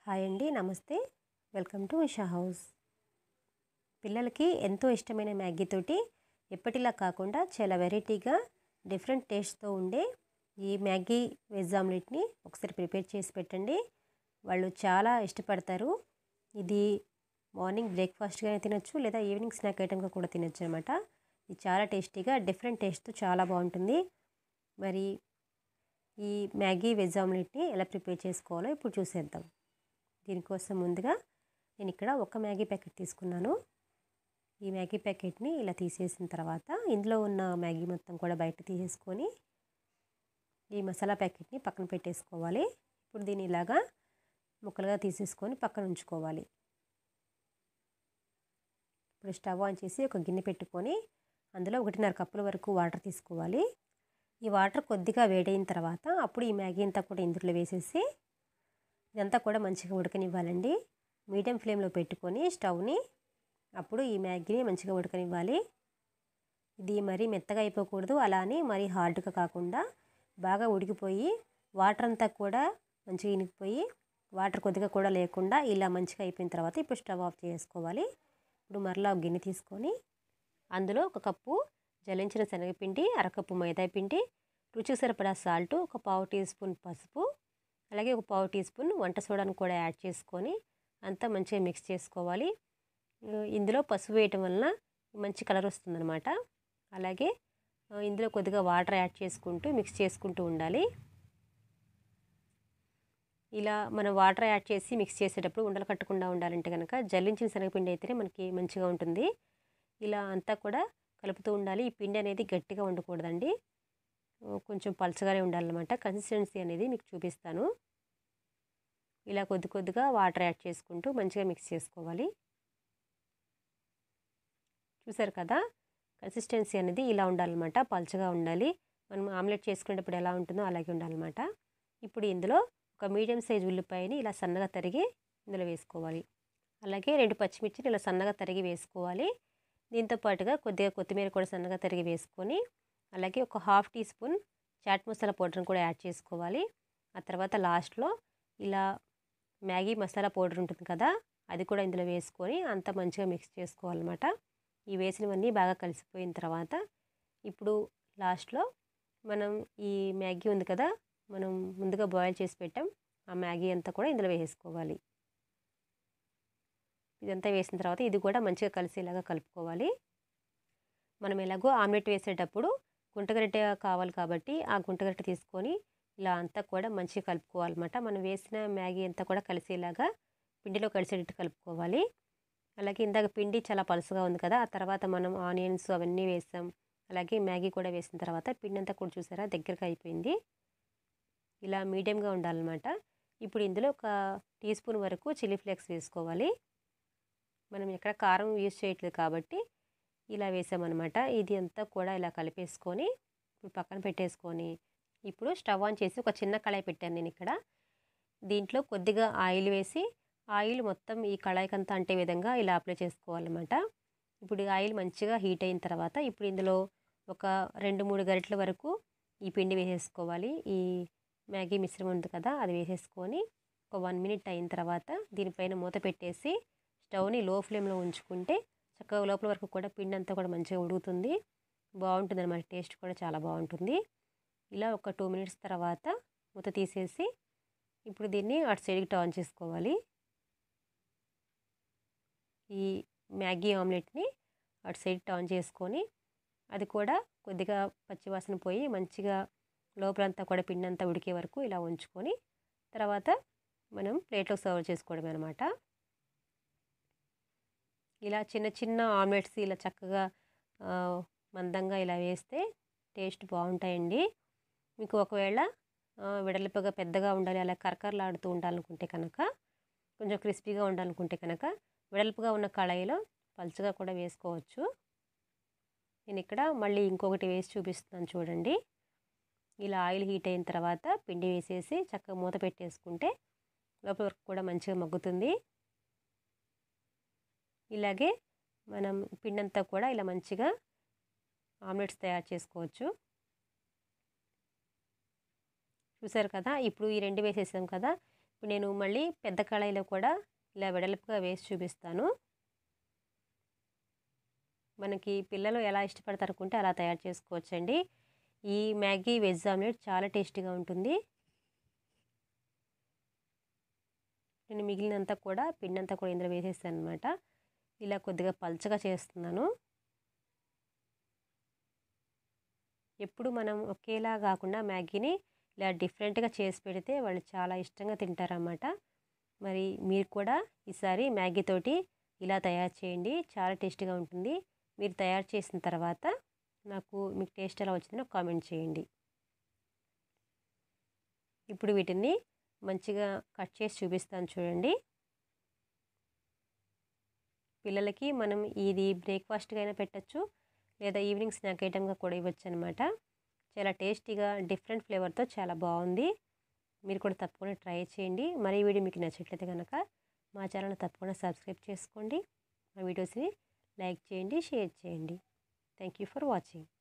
hi అండి నమస్తే welcome to Usha house పిల్లలకి ఎంతో ఇష్టమైన మ్యాగీ తోటి ఎప్పటిలా కాకుండా చాలా వెరైటీగా డిఫరెంట్ టేస్ట్తో ఉండే ఈ మ్యాగీ వెజ్ ఆమ్లెట్ని ఒకసారి ప్రిపేర్ చేసి పెట్టండి వాళ్ళు చాలా ఇష్టపడతారు ఇది మార్నింగ్ బ్రేక్ఫాస్ట్గానే తినొచ్చు లేదా ఈవినింగ్ స్నాక్ ఐటెంగా కూడా తినొచ్చు అనమాట ఇది చాలా టేస్టీగా డిఫరెంట్ టేస్ట్తో చాలా బాగుంటుంది మరి ఈ మ్యాగీ వెజ్ ఆమ్లెట్ని ఎలా ప్రిపేర్ చేసుకోవాలో ఇప్పుడు చూసేద్దాం దీనికోసం ముందుగా నేను ఇక్కడ ఒక మ్యాగీ ప్యాకెట్ తీసుకున్నాను ఈ మ్యాగీ ప్యాకెట్ని ఇలా తీసేసిన తర్వాత ఇందులో ఉన్న మ్యాగీ మొత్తం కూడా బయట తీసేసుకొని ఈ మసాలా ప్యాకెట్ని పక్కన పెట్టేసుకోవాలి ఇప్పుడు దీన్ని ఇలాగా ముక్కలుగా తీసేసుకొని పక్కన ఉంచుకోవాలి ఇప్పుడు స్టవ్ ఆన్ చేసి ఒక గిన్నె పెట్టుకొని అందులో ఒకటిన్నర కప్పుల వరకు వాటర్ తీసుకోవాలి ఈ వాటర్ కొద్దిగా వేడైన తర్వాత అప్పుడు ఈ మ్యాగీ అంతా కూడా ఇందులో వేసేసి ఇదంతా కూడా మంచిగా ఉడకనివ్వాలండి మీడియం ఫ్లేమ్లో పెట్టుకొని స్టవ్ని అప్పుడు ఈ మ్యాగీని మంచిగా ఉడకనివ్వాలి ఇది మరీ మెత్తగా అయిపోకూడదు అలా అని మరీ హార్డ్గా కాకుండా బాగా ఉడికిపోయి వాటర్ అంతా కూడా మంచిగా ఇనికిపోయి వాటర్ కొద్దిగా కూడా లేకుండా ఇలా మంచిగా అయిపోయిన తర్వాత ఇప్పుడు స్టవ్ ఆఫ్ చేసుకోవాలి ఇప్పుడు మరలా ఒక గిన్నె తీసుకొని అందులో ఒక కప్పు జలించిన శనగపిండి అరకప్పు మైదా పిండి రుచికి సరిపడా సాల్ట్ ఒక పావు టీ స్పూన్ పసుపు అలాగే ఒక పావు టీ స్పూన్ వంట సోడాను కూడా యాడ్ చేసుకొని అంతా మంచిగా మిక్స్ చేసుకోవాలి ఇందులో పసుపు వేయటం వలన మంచి కలర్ వస్తుందన్నమాట అలాగే ఇందులో కొద్దిగా వాటర్ యాడ్ చేసుకుంటూ మిక్స్ చేసుకుంటూ ఉండాలి ఇలా మనం వాటర్ యాడ్ చేసి మిక్స్ చేసేటప్పుడు ఉండలు కట్టకుండా ఉండాలంటే కనుక జల్లించిన శనగపిండి అయితేనే మనకి మంచిగా ఉంటుంది ఇలా అంతా కూడా కలుపుతూ ఉండాలి ఈ పిండి అనేది గట్టిగా ఉండకూడదండి కొంచెం పలచగానే ఉండాలన్నమాట కన్సిస్టెన్సీ అనేది మీకు చూపిస్తాను ఇలా కొద్ది కొద్దిగా వాటర్ యాడ్ చేసుకుంటూ మంచిగా మిక్స్ చేసుకోవాలి చూసారు కదా కన్సిస్టెన్సీ అనేది ఇలా ఉండాలన్నమాట పలచగా ఉండాలి మనం ఆమ్లెట్ చేసుకునేటప్పుడు ఎలా ఉంటుందో అలాగే ఉండాలన్నమాట ఇప్పుడు ఇందులో ఒక మీడియం సైజ్ ఉల్లిపాయని ఇలా సన్నగా తరిగి ఇందులో వేసుకోవాలి అలాగే రెండు పచ్చిమిర్చిని ఇలా సన్నగా తరిగి వేసుకోవాలి దీంతో పాటుగా కొద్దిగా కొత్తిమీర కూడా సన్నగా తరిగి వేసుకొని అలాగే ఒక half teaspoon chaat masala పౌడర్ని కూడా యాడ్ చేసుకోవాలి ఆ తర్వాత లాస్ట్లో ఇలా మ్యాగీ మసాలా పౌడర్ ఉంటుంది కదా అది కూడా ఇందులో వేసుకొని అంతా మంచిగా మిక్స్ చేసుకోవాలన్నమాట ఈ వేసినవన్నీ బాగా కలిసిపోయిన తర్వాత ఇప్పుడు లాస్ట్లో మనం ఈ మ్యాగీ ఉంది కదా మనం ముందుగా బాయిల్ చేసి పెట్టాం ఆ మ్యాగీ అంతా కూడా ఇందులో వేసుకోవాలి ఇదంతా వేసిన తర్వాత ఇది కూడా మంచిగా కలిసేలాగా కలుపుకోవాలి మనం ఎలాగో ఆమ్లెట్ వేసేటప్పుడు గుంటగరిటె కావాలి కాబట్టి ఆ గుంటగరిటె తీసుకొని ఇలా అంతా కూడా మంచిగా కలుపుకోవాలన్నమాట మనం వేసిన మ్యాగీ అంతా కూడా కలిసేలాగా పిండిలో కలిసేటట్టు కలుపుకోవాలి అలాగే ఇందాక పిండి చాలా పలుసుగా ఉంది కదా ఆ తర్వాత మనం ఆనియన్స్ అవన్నీ వేసాం అలాగే మ్యాగీ కూడా వేసిన తర్వాత పిండి అంతా కూడా చూసారా దగ్గరకు అయిపోయింది ఇలా మీడియంగా ఉండాలన్నమాట ఇప్పుడు ఇందులో ఒక టీ స్పూన్ వరకు చిల్లీ ఫ్లేక్స్ వేసుకోవాలి మనం ఎక్కడ కారం యూజ్ చేయట్లేదు కాబట్టి ఇలా వేసామన్నమాట ఇది అంతా కూడా ఇలా కలిపేసుకొని ఇప్పుడు పక్కన పెట్టేసుకొని ఇప్పుడు స్టవ్ ఆన్ చేసి ఒక చిన్న కళాయి పెట్టాను నేను ఇక్కడ దీంట్లో కొద్దిగా ఆయిల్ వేసి ఆయిల్ మొత్తం ఈ కళాయికి అంతా అంటే విధంగా ఇలా అప్లై చేసుకోవాలన్నమాట ఇప్పుడు ఆయిల్ మంచిగా హీట్ అయిన తర్వాత ఇప్పుడు ఇందులో ఒక రెండు మూడు గరిటెల వరకు ఈ పిండి వేసేసుకోవాలి ఈ మ్యాగీ మిశ్రమం ఉంది కదా అది వేసేసుకొని ఒక వన్ మినిట్ అయిన తర్వాత దీనిపైన మూత పెట్టేసి స్టవ్ని లో ఫ్లేమ్లో ఉంచుకుంటే చక్కగా లోపల వరకు కూడా పిండి అంతా కూడా మంచిగా ఉడుకుతుంది బాగుంటుంది అనమాట టేస్ట్ కూడా చాలా బాగుంటుంది ఇలా ఒక టూ మినిట్స్ తర్వాత మూత తీసేసి ఇప్పుడు దీన్ని అటు సైడ్కి టర్న్ చేసుకోవాలి ఈ మ్యాగీ ఆమ్లెట్ని అటు సైడ్ టర్న్ చేసుకొని అది కూడా కొద్దిగా పచ్చివాసన పోయి మంచిగా లోపలంతా కూడా పిండి అంతా ఉడికే వరకు ఇలా ఉంచుకొని తర్వాత మనం ప్లేట్లో సర్వ్ చేసుకోవడమే అనమాట ఇలా చిన్న చిన్న ఆమ్లెట్స్ ఇలా చక్కగా మందంగా ఇలా వేస్తే టేస్ట్ బాగుంటాయండి మీకు ఒకవేళ వెడల్పుగా పెద్దగా ఉండాలి అలా కరకరలాడుతూ ఉండాలనుకుంటే కనుక కొంచెం క్రిస్పీగా ఉండాలనుకుంటే కనుక వెడల్పుగా ఉన్న కళాయిలో పలుచగా కూడా వేసుకోవచ్చు నేను ఇక్కడ మళ్ళీ ఇంకొకటి వేసి చూపిస్తున్నాను చూడండి ఇలా ఆయిల్ హీట్ అయిన తర్వాత పిండి వేసేసి చక్కగా మూత పెట్టేసుకుంటే లోపల వరకు కూడా మంచిగా మగ్గుతుంది ఇలాగే మనం పిండి అంతా కూడా ఇలా మంచిగా ఆమ్లెట్స్ తయారు చేసుకోవచ్చు చూసారు కదా ఇప్పుడు ఈ రెండు వేసేసాం కదా ఇప్పుడు నేను మళ్ళీ పెద్ద కళాయిలో కూడా ఇలా వెడల్పుగా వేసి చూపిస్తాను మనకి పిల్లలు ఎలా ఇష్టపడతారనుకుంటే అలా తయారు చేసుకోవచ్చండి ఈ మ్యాగీ వెజ్ ఆమ్లెట్ చాలా టేస్టీగా ఉంటుంది నేను మిగిలినంతా కూడా పిండి అంతా కూడా ఇందులో వేసేసాను అనమాట ఇలా కొద్దిగా పల్చగా చేస్తున్నాను ఎప్పుడు మనం ఒకేలా కాకుండా మ్యాగీని ఇలా డిఫరెంట్గా చేసి పెడితే వాళ్ళు చాలా ఇష్టంగా తింటారన్నమాట మరి మీరు కూడా ఈసారి మ్యాగీ తోటి ఇలా తయారు చేయండి చాలా టేస్టీగా ఉంటుంది మీరు తయారు చేసిన తర్వాత నాకు మీకు టేస్ట్ ఎలా వచ్చిందో కామెంట్ చేయండి ఇప్పుడు వీటిని మంచిగా కట్ చేసి చూపిస్తాను చూడండి పిల్లలకి మనం ఇది బ్రేక్ఫాస్ట్గా అయినా పెట్టచ్చు లేదా ఈవినింగ్ స్నాక్ ఐటమ్గా కూడా ఇవ్వచ్చు అనమాట చాలా టేస్టీగా డిఫరెంట్ ఫ్లేవర్తో చాలా బాగుంది మీరు కూడా తప్పకుండా ట్రై చేయండి మరి ఈ వీడియో మీకు నచ్చట్లయితే కనుక మా ఛానల్ తప్పకుండా సబ్స్క్రైబ్ చేసుకోండి మా వీడియోస్ని లైక్ చేయండి షేర్ చేయండి థ్యాంక్ యూ ఫర్ వాచింగ్